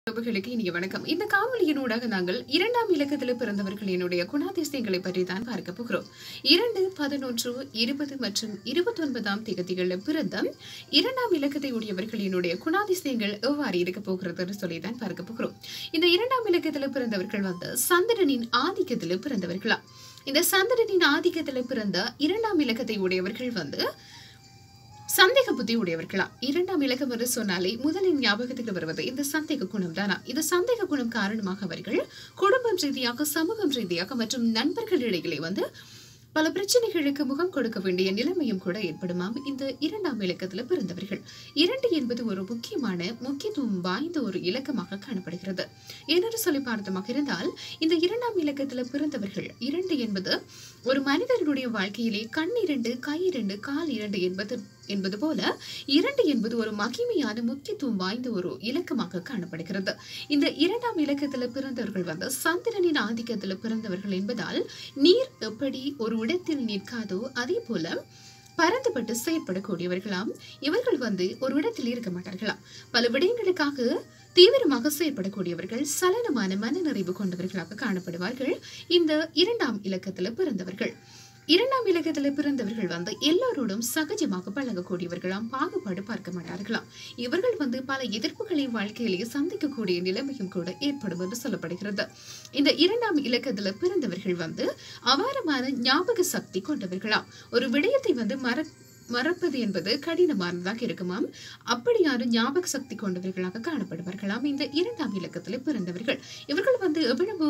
உறவுகளுக்கு இனிய வணக்கம் இந்த காணொலியினூடாக நாங்கள் இரண்டாம் இலக்கத்தில் பிறந்தவர்களினுடைய குணாதிசயங்களை பற்றி தான் பார்க்க போகிறோம் இரண்டு பதினொன்று இருபது மற்றும் இருபத்தி ஒன்பதாம் திகதிகளில் பிறந்த இரண்டாம் இலக்கத்தை உடையவர்களினுடைய குணாதிசயங்கள் எவ்வாறு இருக்க போகிறதுன்னு சொல்லி தான் பார்க்க போகிறோம் இந்த இரண்டாம் இலக்கத்தில் பிறந்தவர்கள் வந்து சந்திரனின் ஆதிக்கத்தில் பிறந்தவர்களா இந்த சந்திரனின் ஆதிக்கத்தில் பிறந்த இரண்டாம் இலக்கத்தை உடையவர்கள் வந்து சந்தேக புத்தி உடையவர்களா இரண்டாம் இலக்கம் என்று சொன்னாலே முதலில் ஞாபகத்துக்கு வருவது இந்த சந்தேக குணம் தானா இந்த சந்தேக குணம் காரணமாக அவர்கள் குடும்பம் ரீதியாக சமூகம் ரீதியாக மற்றும் நண்பர்கள் இடையிலே வந்து பல பிரச்சனைகளுக்கு முகம் கொடுக்க வேண்டிய நிலைமையும் கூட ஏற்படுமாம் இந்த இரண்டாம் இலக்கத்துல பிறந்தவர்கள் இரண்டு என்பது ஒரு முக்கியமான முக்கியத்துவம் வாய்ந்த ஒரு இலக்கமாக காணப்படுகிறது என்று சொல்லி பார்த்தமாக இருந்தால் இந்த இரண்டாம் இலக்கத்துல பிறந்தவர்கள் இரண்டு என்பது ஒரு மனிதனுடைய வாழ்க்கையிலே கண் இரண்டு கை இரண்டு கால் இரண்டு என்பது என்பது போல இரண்டு என்பது ஒரு மகிமையான முக்கியத்துவம் வாய்ந்த ஒரு இலக்கமாக காணப்படுகிறது இந்த இரண்டாம் இலக்கத்துல பிறந்தவர்கள் வந்து சந்திரனின் ஆதிக்கத்துல பிறந்தவர்கள் என்பதால் நீர் எப்படி ஒரு இடத்தில் நிற்காதோ அதே போல பறந்துபட்டு செயற்படக்கூடியவர்களாம் இவர்கள் வந்து ஒரு இடத்தில் இருக்க மாட்டார்களாம் பல விடயங்களுக்காக தீவிரமாக செயற்படக்கூடியவர்கள் சலனமான மனநிறைவு கொண்டவர்களாக காணப்படுவார்கள் இந்த இரண்டாம் இலக்கத்துல பிறந்தவர்கள் இரண்டாம் இலக்கத்துல பிறந்தவர்கள் வந்து எல்லோரோடும் சகஜமாக பழகக்கூடியவர்களாம் பாகுபாடு பார்க்க மாட்டார்களாம் இவர்கள் வந்து பல எதிர்ப்புகளை வாழ்க்கையிலேயே சந்திக்கக்கூடிய நிலைமையும் கூட ஏற்படும் என்று சொல்லப்படுகிறது இந்த இரண்டாம் இலக்கத்துல பிறந்தவர்கள் வந்து அபாரமான ஞாபக சக்தி கொண்டவர்களாம் ஒரு விடயத்தை வந்து மற மறப்பது என்பது கடினமானதாக இருக்குமாம் அப்படியான ஞாபக சக்தி கொண்டவர்களாக காணப்படுவார்களாம் இந்த இரண்டாம் இலக்கத்துல பிறந்தவர்கள் இவர்கள் வந்து எவ்வளவு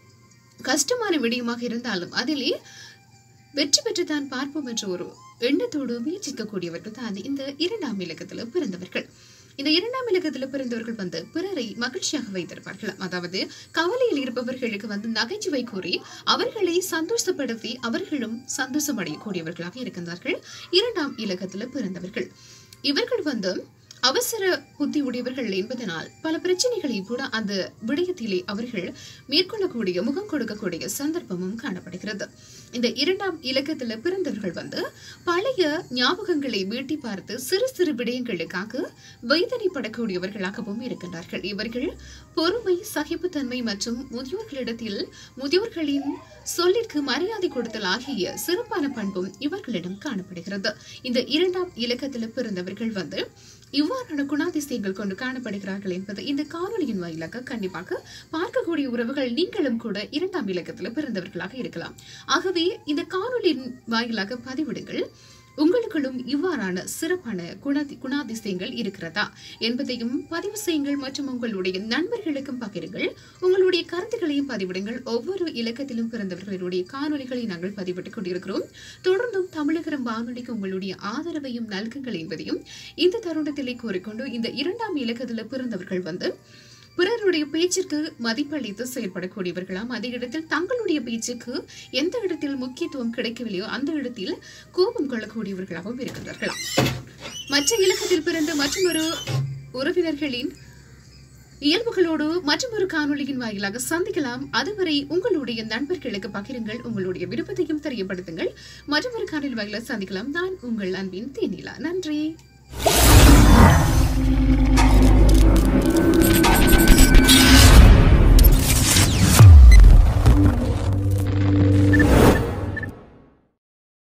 கஷ்டமான விடயமாக இருந்தாலும் அதிலே வெற்றி பெற்று தான் பார்ப்போம் என்ற ஒரு எண்ணத்தோடு முயற்சிக்கக்கூடியவர்கள் தான் இந்த இரண்டாம் இலக்கத்துல பிறந்தவர்கள் இந்த இரண்டாம் இலக்கத்துல பிறந்தவர்கள் வந்து பிறரை மகிழ்ச்சியாக வைத்திருப்பார்கள் அதாவது கவலையில் இருப்பவர்களுக்கு வந்து நகைச்சுவை கூறி அவர்களை சந்தோஷப்படுத்தி அவர்களும் சந்தோஷம் அடையக்கூடியவர்களாக இருக்கின்றார்கள் இரண்டாம் இலக்கத்துல பிறந்தவர்கள் இவர்கள் வந்து அவசர புத்தி உடையவர்கள் என்பதனால் பல பிரச்சனைகளை கூட அந்த விடயத்திலே அவர்கள் மேற்கொள்ளக்கூடிய முகம் கொடுக்கக்கூடிய சந்தர்ப்பமும் காணப்படுகிறது இந்த இரண்டாம் இலக்கத்துல பிறந்தவர்கள் வந்து பழைய ஞாபகங்களை வீட்டி பார்த்து சிறு சிறு விடயங்களுக்காக வேதனைப்படக்கூடியவர்களாகவும் இருக்கின்றார்கள் இவர்கள் பொறுமை சகிப்புத்தன்மை மற்றும் முதியோர்களிடத்தில் முதியோர்களின் சொல்லிற்கு மரியாதை கொடுத்தல் ஆகிய சிறப்பான பண்பும் இவர்களிடம் காணப்படுகிறது இந்த இரண்டாம் இலக்கத்துல பிறந்தவர்கள் வந்து இவ்வாறான குணாதிசயங்கள் கொண்டு காணப்படுகிறார்கள் என்பது இந்த காணொலியின் வாயிலாக கண்டிப்பாக பார்க்கக்கூடிய உறவுகள் நீங்களும் கூட இரண்டாம் இலக்கத்துல பிறந்தவர்களாக இருக்கலாம் ஆகவே இந்த காணொலியின் வாயிலாக பதிவிடுங்கள் உங்களுக்குள்ளும் இவ்வாறான சிறப்பான குணாதி குணாதிசயங்கள் இருக்கிறதா என்பதையும் பதிவு செய்யுங்கள் மற்றும் உங்களுடைய நண்பர்களுக்கும் பகிருங்கள் உங்களுடைய கருத்துக்களையும் பதிவிடுங்கள் ஒவ்வொரு இலக்கத்திலும் பிறந்தவர்களுடைய காணொலிகளை நாங்கள் பதிவிட்டுக் கொண்டிருக்கிறோம் தொடர்ந்தும் தமிழகரம் வானொலிக்கு உங்களுடைய ஆதரவையும் நல்குங்கள் என்பதையும் இந்த தருணத்திலே கூறிக்கொண்டு இந்த இரண்டாம் இலக்கத்தில் பிறந்தவர்கள் வந்து பிறருடைய பேச்சிற்கு மதிப்பளித்து செயல்படக்கூடியவர்களாம் அதே இடத்தில் தங்களுடைய பேச்சுக்கு எந்த இடத்தில் முக்கியத்துவம் கிடைக்கவில்லையோ அந்த இடத்தில் கோபம் கொள்ளக்கூடியவர்களாகவும் இருக்கின்றார்களாம் மற்ற இலக்கத்தில் பிறந்த மற்றொரு உறவினர்களின் இயல்புகளோடு மற்றொரு காணொலியின் வாயிலாக சந்திக்கலாம் அதுவரை உங்களுடைய நண்பர்களுக்கு பகிருங்கள் உங்களுடைய விருப்பத்தையும் தெரியப்படுத்துங்கள் மற்றொரு காணொலி வாயிலாக சந்திக்கலாம் நான் உங்கள் அன்பின் தேனிலா நன்றி